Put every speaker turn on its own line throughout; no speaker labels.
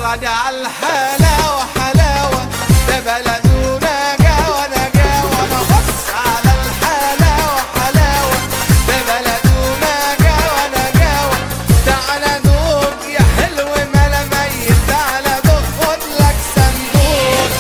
اتفرج على الحلاوة حلاوة ده بلدونا جاوة انا جاوة انا بص على الحلاوة حلاوة ده بلدونا جاوة انا جاوة تعالى دوق يا حلو ملا ميت تعالى دوق خد لك صندوق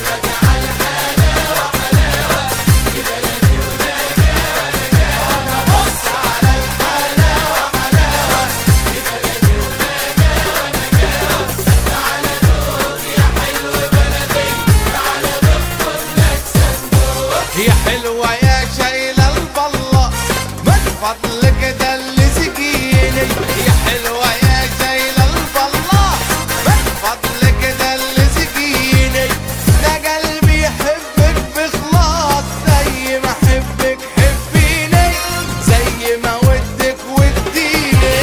يا حلوة يا شايلة البلة من فضلك ده اللي سقيني يا حلوة يا شايلة البلة من فضلك ده اللي سقيني ده قلبي يحبك بخلاص زي ما احبك حبيني زي ما ودك وديني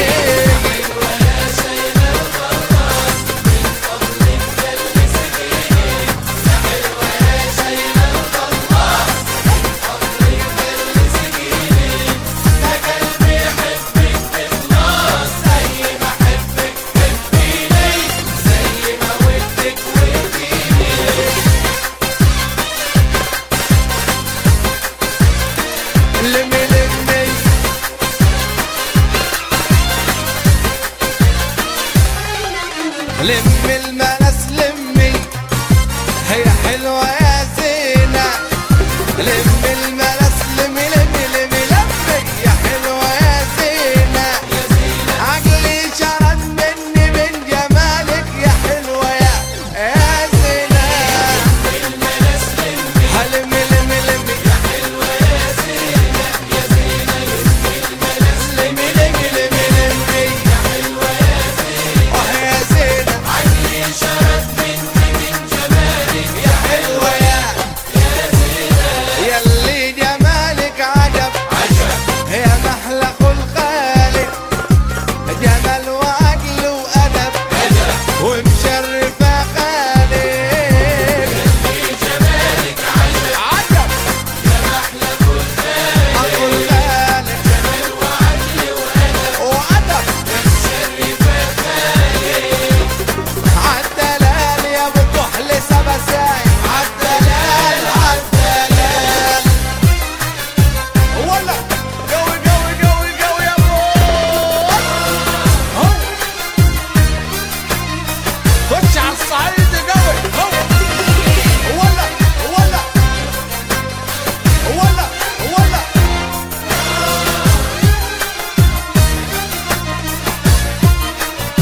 لمي لمي لم المنس